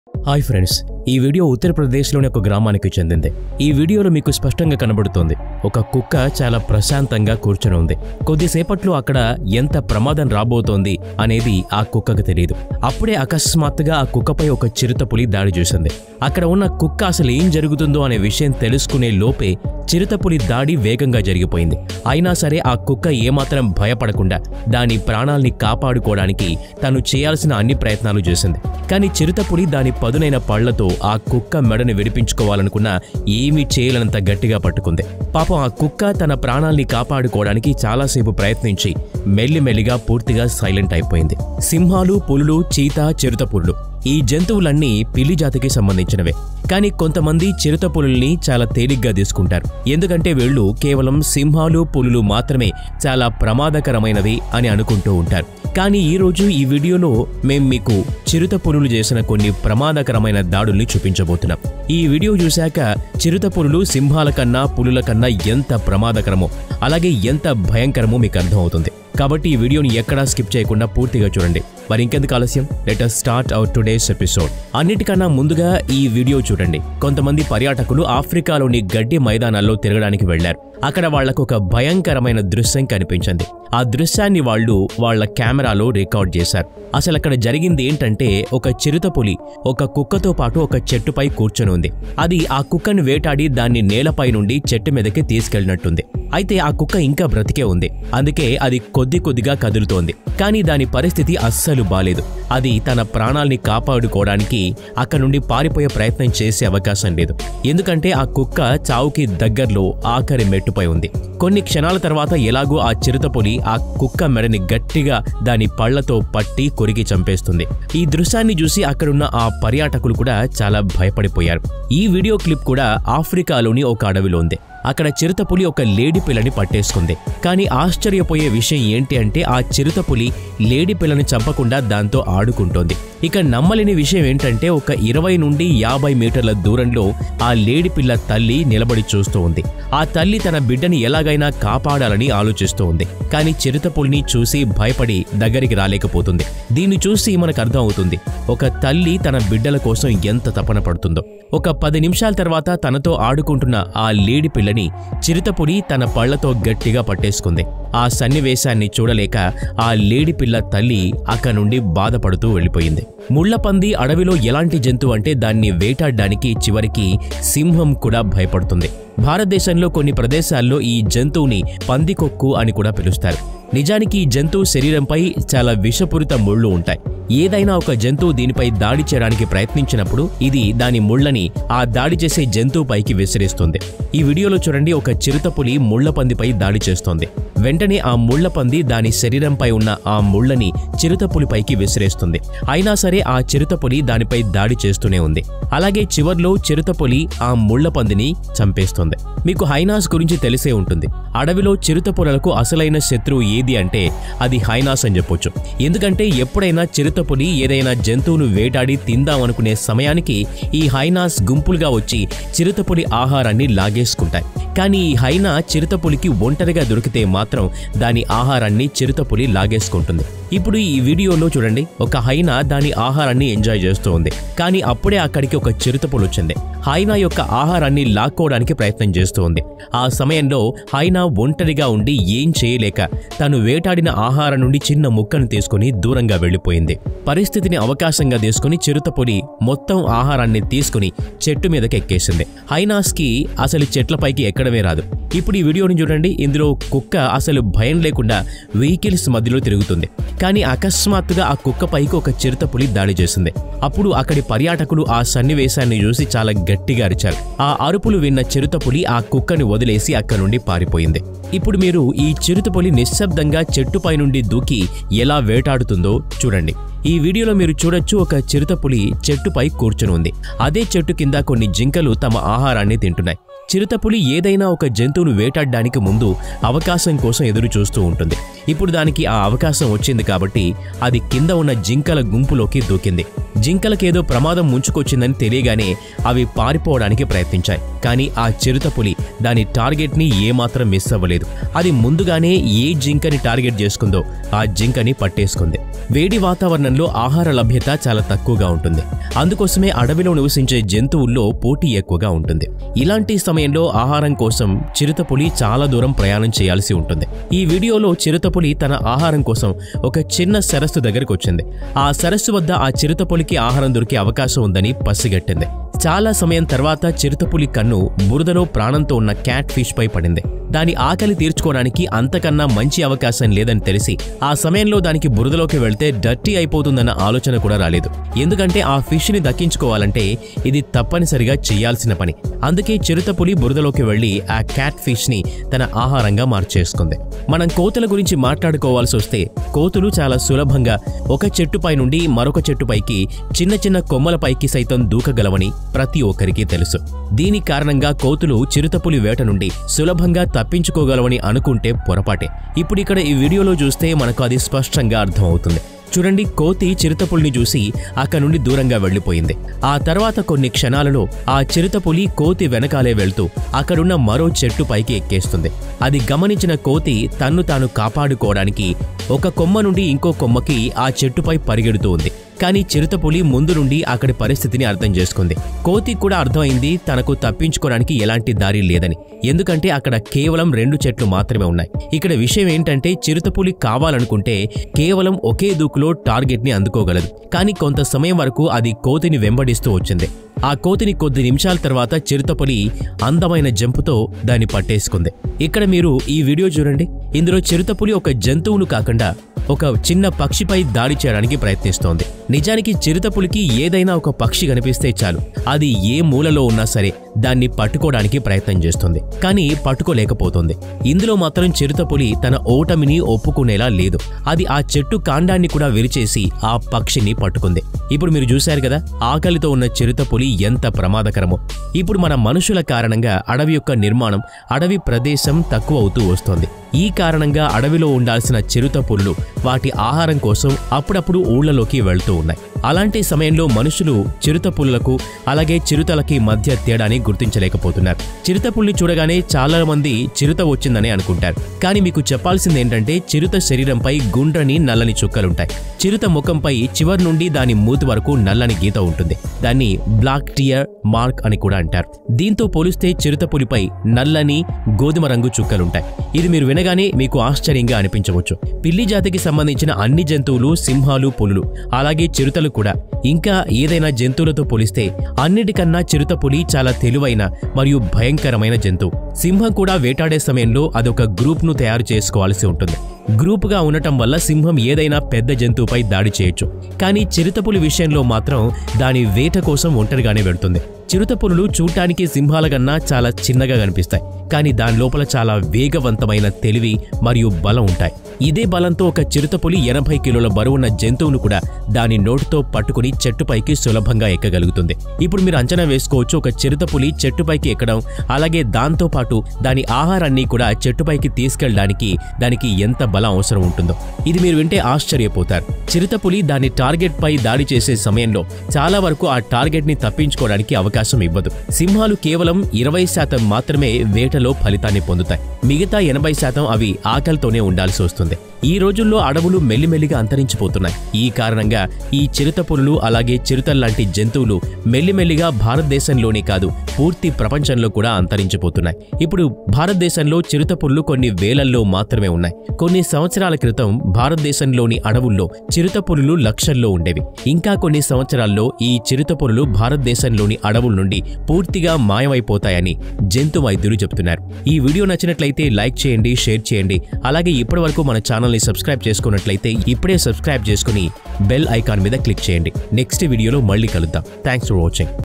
hi friends ఈ video ఉత్తరప్రదేశ్లోని ఒక గ్రామానికి చెందింది ఈ వీడియోలో మీకు స్పష్టంగా కనబడుతోంది ఒక కుక్క చాలా ప్రశాంతంగా కూర్చొని ఉంది కొద్దిసేపట్లో అక్కడ ఎంత ప్రమాదం రాబోతోంది అనేది ఆ కుక్కకు తెలియదు అప్పుడే అకస్మాత్తుగా ఆ కుక్కపై ఒక చిరుతపులి దాడి చేసింది అక్కడ ఉన్న కుక్క అసలు ఏం జరుగుతుందో అనే విషయం తెలుసుకునే లోపే చిరుతపులి దాడి వేగంగా జరిగిపోయింది అయినా సరే ఆ కుక్క ఏమాత్రం భయపడకుండా దాని ప్రాణాల్ని కాపాడుకోవడానికి తను చేయాల్సిన అన్ని ప్రయత్నాలు చేసింది కానీ చిరుతపులి దాని పదునైన పళ్లతో ఆ కుక్క మెడని విడిపించుకోవాలనుకున్నా ఏమీ చేయలేనంత గట్టిగా పట్టుకుంది పాపం ఆ కుక్క తన ప్రాణాల్ని కాపాడుకోవడానికి చాలాసేపు ప్రయత్నించి మెల్లిమెల్లిగా పూర్తిగా సైలెంట్ అయిపోయింది సింహాలు పులులు చీత చిరుతపులులు ఈ జంతువులన్నీ పిల్లి జాతికి సంబంధించినవే కానీ కొంతమంది చిరుతపులుల్ని చాలా తేలిగ్గా తీసుకుంటారు ఎందుకంటే వీళ్ళు కేవలం సింహాలు పులులు మాత్రమే చాలా ప్రమాదకరమైనవి అని అనుకుంటూ ఉంటారు కానీ ఈ రోజు ఈ వీడియోలో మేం మీకు చిరుత పులులు చేసిన కొన్ని ప్రమాదకరమైన దాడుల్ని చూపించబోతున్నాం ఈ వీడియో చూశాక చిరుత పులులు సింహాల కన్నా పులుల కన్నా ఎంత ప్రమాదకరమో అలాగే ఎంత భయంకరమో మీకు అర్థమవుతుంది కాబట్టి ఈ వీడియోని ఎక్కడా స్కిప్ చేయకుండా పూర్తిగా చూడండి మరి ఇంకెందుకు ఆలస్యం let us start our today's episode అన్నిటికన్నా ముందుగా ఈ వీడియో చూడండి కొంతమంది పర్యాటకులు ఆఫ్రికాలోని గడ్డి మైదానాల్లో తిరగడానికి వెళ్లారు అక్కడ వాళ్లకు ఒక భయంకరమైన దృశ్యం కనిపించింది ఆ దృశ్యాన్ని వాళ్ళు వాళ్ళ కెమెరాలో రికార్డ్ చేశారు అసలు అక్కడ జరిగింది ఏంటంటే ఒక చిరుతపులి ఒక కుక్కతో పాటు ఒక చెట్టుపై కూర్చొని ఉంది అది ఆ కుక్కను వేటాడి దాన్ని నేలపై నుండి చెట్టు మీదకి తీసుకెళ్ళినట్టుంది అయితే ఆ కుక్క ఇంకా బ్రతికే ఉంది అందుకే అది కొద్ది కొద్దిగా కదులుతోంది కానీ దాని పరిస్థితి అస్సలు బాలేదు అది తన ప్రాణాల్ని కాపాడుకోవడానికి అక్కడ నుండి పారిపోయే ప్రయత్నం చేసే అవకాశం లేదు ఎందుకంటే ఆ కుక్క చావుకి దగ్గరలో ఆఖరి మెట్టుపై ఉంది కొన్ని క్షణాల తర్వాత ఎలాగో ఆ చిరుతపులి ఆ కుక్క మెడని గట్టిగా దాని పళ్లతో పట్టి కొరికి చంపేస్తుంది ఈ దృశ్యాన్ని చూసి అక్కడున్న ఆ పర్యాటకులు కూడా చాలా భయపడిపోయారు ఈ వీడియో క్లిప్ కూడా ఆఫ్రికాలోని ఒక అడవిలో ఉంది అక్కడ చిరుతపులి ఒక లేడి పిల్లని పట్టేసుకుంది కానీ ఆశ్చర్యపోయే విషయం ఏంటి అంటే ఆ చిరుతపులి లేడి పిల్లని చంపకుండా దాంతో ఆడుకుంటోంది ఇక నమ్మలేని విషయం ఏంటంటే ఒక ఇరవై నుండి యాభై మీటర్ల దూరంలో ఆ లేడి పిల్ల తల్లి నిలబడి చూస్తూ ఉంది ఆ తల్లి తన బిడ్డని ఎలాగైనా కాపాడాలని ఆలోచిస్తూ ఉంది కానీ చిరుతపులిని చూసి భయపడి దగ్గరికి రాలేకపోతుంది దీన్ని చూసి మనకు అర్థం అవుతుంది ఒక తల్లి తన బిడ్డల కోసం ఎంత తపన పడుతుందో ఒక పది నిమిషాల తర్వాత తనతో ఆడుకుంటున్న ఆ లేడి పిల్లని చిరుతపులి తన పళ్లతో గట్టిగా పట్టేసుకుంది ఆ సన్నివేశాన్ని చూడలేక ఆ లేడి పిల్ల తల్లి అక్క నుండి బాధపడుతూ వెళ్ళిపోయింది ముళ్లపంది అడవిలో ఎలాంటి జంతువు అంటే దాన్ని వేటాడడానికి చివరికి సింహం కూడా భయపడుతుంది భారతదేశంలో కొన్ని ప్రదేశాల్లో ఈ జంతువుని పందికొక్కు అని కూడా పిలుస్తారు నిజానికి ఈ జంతువు శరీరంపై చాలా విషపూరిత ముళ్ళు ఉంటాయి ఏదైనా ఒక జంతువు దీనిపై దాడి చేయడానికి ప్రయత్నించినప్పుడు ఇది దాని ముళ్ళని ఆ దాడి చేసే జంతువుపైకి విసిరిస్తుంది ఈ వీడియోలో చూడండి ఒక చిరుతపులి ముళ్లపందిపై దాడి చేస్తోంది వెంటనే ఆ ముళ్లపంది దాని శరీరంపై ఉన్న ఆ ముళ్ళని చిరుతపులిపైకి విసిరేస్తుంది అయినా సరే ఆ చిరుతపులి దానిపై దాడి చేస్తూనే ఉంది అలాగే చివర్లో చిరుతపులి ఆ ముళ్లపందిని చంపేస్తుంది మీకు హైనాస్ గురించి తెలిసే ఉంటుంది అడవిలో చిరుతపులకు అసలైన శత్రువు ఏది అంటే అది హైనాస్ అని చెప్పొచ్చు ఎందుకంటే ఎప్పుడైనా చిరుతపులి ఏదైనా జంతువును వేటాడి తిందామనుకునే సమయానికి ఈ హైనాస్ గుంపులుగా వచ్చి చిరుతపులి ఆహారాన్ని లాగేసుకుంటాయి కానీ ఈ హైనా చిరుతపులికి ఒంటరిగా దొరికితే మాత్రం దాని ఆహారాన్ని చిరుతపులి లాగేసుకుంటుంది ఇప్పుడు ఈ వీడియోలో చూడండి ఒక హైనా దాని ఆహారాన్ని ఎంజాయ్ చేస్తూ ఉంది కానీ అప్పుడే అక్కడికి ఒక చిరుతపులి వచ్చింది హైనా యొక్క ఆహారాన్ని లాక్కోవడానికి ప్రయత్నం చేస్తూ ఉంది ఆ సమయంలో హైనా ఒంటరిగా ఉండి ఏం చేయలేక తను వేటాడిన ఆహారం నుండి చిన్న ముక్కను తీసుకుని దూరంగా వెళ్ళిపోయింది పరిస్థితిని అవకాశంగా తీసుకుని చిరుతపులి మొత్తం ఆహారాన్ని తీసుకుని చెట్టు మీదకి ఎక్కేసింది హైనాస్కి అసలు చెట్లపైకి ఎక్కడమే రాదు ఇప్పుడు ఈ వీడియోని చూడండి ఇందులో కుక్క అసలు భయం లేకుండా వెహికల్స్ మధ్యలో తిరుగుతుంది కానీ అకస్మాత్తుగా ఆ కుక్క పైకి ఒక చిరుతపులి దాడి చేసింది అప్పుడు అక్కడి పర్యాటకులు ఆ సన్నివేశాన్ని చూసి చాలా గట్టిగా అరిచారు ఆ అరుపులు విన్న చిరుతపులి ఆ కుక్కని వదిలేసి అక్కడి నుండి పారిపోయింది ఇప్పుడు మీరు ఈ చిరుతపులి నిశ్శబ్దంగా చెట్టుపై నుండి దూకి ఎలా వేటాడుతుందో చూడండి ఈ వీడియోలో మీరు చూడొచ్చు ఒక చిరుతపులి చెట్టుపై కూర్చుని ఉంది అదే చెట్టు కింద కొన్ని జింకలు తమ ఆహారాన్ని తింటున్నాయి చిరుతపులి ఏదైనా ఒక జంతువును వేటాడడానికి ముందు అవకాశం కోసం ఎదురు చూస్తూ ఉంటుంది ఇప్పుడు దానికి ఆ అవకాశం వచ్చింది కాబట్టి అది కింద ఉన్న జింకల గుంపులోకి దూకింది జింకలకేదో ప్రమాదం ముంచుకొచ్చిందని తెలియగానే అవి పారిపోవడానికి ప్రయత్నించాయి కానీ ఆ చిరుతపులి దాని టార్గెట్ని ఏమాత్రం మిస్ అవ్వలేదు అది ముందుగానే ఏ జింకని టార్గెట్ చేసుకుందో ఆ జింకని పట్టేసుకుంది వేడి వాతావరణంలో ఆహార లభ్యత చాలా తక్కువగా ఉంటుంది అందుకోసమే అడవిలో నివసించే జంతువుల్లో పోటీ ఎక్కువగా ఉంటుంది ఇలాంటి సమయంలో ఆహారం కోసం చిరుతపులి చాలా దూరం ప్రయాణం చేయాల్సి ఉంటుంది ఈ వీడియోలో చిరుతపులి తన ఆహారం కోసం ఒక చిన్న సరస్సు దగ్గరకు వచ్చింది ఆ సరస్సు వద్ద ఆ చిరుతపులికి ఆహారం దొరికే అవకాశం ఉందని పసిగట్టింది చాలా సమయం తర్వాత చిరుతపులి కన్ను బురదలో ప్రాణంతో ఉన్న క్యాట్ ఫిష్ పై పడింది దాని ఆకలి తీర్చుకోవడానికి అంతకన్నా మంచి అవకాశం లేదని తెలిసి ఆ సమయంలో దానికి బురదలోకి వెళ్తే డర్టీ అయిపోతుందన్న ఆలోచన కూడా రాలేదు ఎందుకంటే ఆ ఫిష్ని దక్కించుకోవాలంటే ఇది తప్పనిసరిగా చేయాల్సిన పని అందుకే చిరుతపులి బురదలోకి వెళ్లి ఆ క్యాట్ ఫిష్ని తన ఆహారంగా మార్చేసుకుంది మనం కోతుల గురించి మాట్లాడుకోవాల్సి వస్తే కోతులు చాలా సులభంగా ఒక చెట్టుపై నుండి మరొక చెట్టుపైకి చిన్న చిన్న కొమ్మలపైకి సైతం దూకగలవని ప్రతి ఒక్కరికి తెలుసు దీని కారణంగా కోతులు చిరుతపులి వేట నుండి సులభంగా తప్పించుకోగలవని అనుకుంటే పొరపాటే ఇప్పుడు ఇక్కడ ఈ వీడియోలో చూస్తే మనకు అది స్పష్టంగా అర్థమవుతుంది చూడండి కోతి చిరుతపులిని చూసి అక్కడి నుండి దూరంగా వెళ్ళిపోయింది ఆ తర్వాత కొన్ని క్షణాలలో ఆ చిరుతపులి కోతి వెనకాలే వెళ్తూ అక్కడున్న మరో చెట్టు పైకి ఎక్కేస్తుంది అది గమనించిన కోతి తన్ను తాను కాపాడుకోవడానికి ఒక కొమ్మ నుండి ఇంకో కొమ్మకి ఆ చెట్టుపై పరిగెడుతూ ఉంది కానీ చిరుతపులి ముందు నుండి అక్కడి పరిస్థితిని అర్థం చేసుకుంది కోతి కూడా అర్థమైంది తనకు తప్పించుకోవడానికి ఎలాంటి దారి లేదని ఎందుకంటే అక్కడ కేవలం రెండు చెట్లు మాత్రమే ఉన్నాయి ఇక్కడ విషయం ఏంటంటే చిరుతపులి కావాలనుకుంటే కేవలం ఒకే దూకులో టార్గెట్ ని అందుకోగలదు కానీ కొంత సమయం వరకు అది కోతిని వెంబడిస్తూ వచ్చింది ఆ కోతిని కొద్ది నిమిషాల తర్వాత చిరుతపులి అందమైన జంపుతో దాన్ని పట్టేసుకుంది ఇక్కడ మీరు ఈ వీడియో చూడండి ఇందులో చిరుతపులి ఒక జంతువును కాకుండా ఒక చిన్న పక్షిపై దాడి చేయడానికి ప్రయత్నిస్తోంది నిజానికి చిరుతపులికి ఏదైనా ఒక పక్షి కనిపిస్తే చాలు అది ఏ మూలలో ఉన్నా సరే దాన్ని పట్టుకోవడానికి ప్రయత్నం చేస్తుంది కానీ పట్టుకోలేకపోతుంది ఇందులో మాత్రం చిరుతపులి తన ఓటమిని ఒప్పుకునేలా లేదు అది ఆ చెట్టు కాండాన్ని కూడా విరిచేసి ఆ పక్షిని పట్టుకుంది ఇప్పుడు మీరు చూశారు కదా ఆకలితో ఉన్న చిరుతపులి ఎంత ప్రమాదకరమో ఇప్పుడు మన మనుషుల కారణంగా అడవి యొక్క నిర్మాణం అడవి ప్రదేశం తక్కువ అవుతూ వస్తోంది ఈ కారణంగా అడవిలో ఉండాల్సిన చిరుతపులులు వాటి ఆహారం కోసం అప్పుడప్పుడు ఊళ్ళలోకి వెళ్తూ ఉన్నాయి అలాంటి సమయంలో మనుషులు చిరుతపులులకు అలాగే చిరుతలకి మధ్య తేడాని గుర్తించలేకపోతున్నారు చిరుతపుల్ని చూడగానే చాలా మంది చిరుత వచ్చిందని అనుకుంటారు కానీ మీకు చెప్పాల్సింది ఏంటంటే చిరుత శరీరంపై గుండ్రని నల్లని చుక్కలుంటాయి చిరుత ముఖంపై చివరి నుండి దాని మూతి వరకు నల్లని గీత ఉంటుంది దాన్ని బ్లాక్ టియర్ మార్క్ అని కూడా అంటారు దీంతో పోలిస్తే చిరుతపులిపై నల్లని గోధుమ రంగు చుక్కలుంటాయి ఇది మీరు వినగానే మీకు ఆశ్చర్యంగా అనిపించవచ్చు పిల్లి జాతికి సంబంధించిన అన్ని జంతువులు సింహాలు పులులు అలాగే చిరుతలు కూడా ఇంకా ఏదైనా జంతువులతో పోలిస్తే అన్నిటికన్నా చిరుతపులి చాలా తెలివైన మరియు భయంకరమైన జంతువు సింహం కూడా వేటాడే సమయంలో అదొక గ్రూప్ను తయారు చేసుకోవాల్సి ఉంటుంది గ్రూపుగా ఉండటం వల్ల సింహం ఏదైనా పెద్ద జంతువుపై దాడి చేయొచ్చు కానీ చిరుతపులి విషయంలో మాత్రం దాని వేట కోసం ఒంటరిగానే వెళ్తుంది చిరుతపులులు చూడటానికి సింహాల కన్నా చాలా చిన్నగా కనిపిస్తాయి కానీ దాని లోపల చాలా వేగవంతమైన తెలివి మరియు బలం ఉంటాయి ఇదే బలంతో ఒక చిరుతపులి ఎనభై కిలోల బరువున్న జంతువును కూడా దాని నోటితో పట్టుకుని చెట్టుపైకి సులభంగా ఎక్కగలుగుతుంది ఇప్పుడు మీరు అంచనా వేసుకోవచ్చు ఒక చిరుతపులి చెట్టుపైకి ఎక్కడం అలాగే దాంతో పాటు దాని ఆహారాన్ని కూడా చెట్టుపైకి తీసుకెళ్ళడానికి దానికి ఎంత బలం అవసరం ఉంటుందో ఇది మీరు వింటే ఆశ్చర్యపోతారు చిరుతపులి దాని టార్గెట్ పై దాడి చేసే సమయంలో చాలా వరకు ఆ టార్గెట్ ని తప్పించుకోవడానికి అవకాశం ఇవ్వదు సింహాలు కేవలం ఇరవై శాతం మాత్రమే వేటలో ఫలితాన్ని పొందుతాయి మిగతా ఎనభై శాతం అవి ఆకలితోనే ఉండాల్సి వస్తుంది ఈ రోజుల్లో అడవులు మెల్లిమెల్లిగా అంతరించిపోతున్నాయి ఈ కారణంగా ఈ చిరుతపులులు అలాగే చిరుతల్లాంటి జంతువులు మెల్లిమెల్లిగా భారతదేశంలోనే కాదు పూర్తి ప్రపంచంలో కూడా అంతరించిపోతున్నాయి ఇప్పుడు భారతదేశంలో చిరుతపులులు కొన్ని వేలల్లో మాత్రమే ఉన్నాయి కొన్ని సంవత్సరాల క్రితం భారతదేశంలోని అడవుల్లో చిరుతపులులు లక్షల్లో ఉండేవి ఇంకా కొన్ని సంవత్సరాల్లో ఈ చిరుతపులులు భారతదేశంలోని అడవుల నుండి పూర్తిగా మాయమైపోతాయని జంతు వైద్యులు చెబుతున్నారు ఈ వీడియో నచ్చినట్లయితే లైక్ చేయండి షేర్ చేయండి అలాగే ఇప్పటివరకు మన ఛానల్ని సబ్స్క్రైబ్ చేసుకున్నట్లయితే ఇప్పుడే సబ్స్క్రైబ్ చేసుకుని బెల్ ఐకాన్ మీద క్లిక్ చేయండి నెక్స్ట్ వీడియోలో మళ్ళీ కలుద్దాం థ్యాంక్స్ ఫర్ వాచింగ్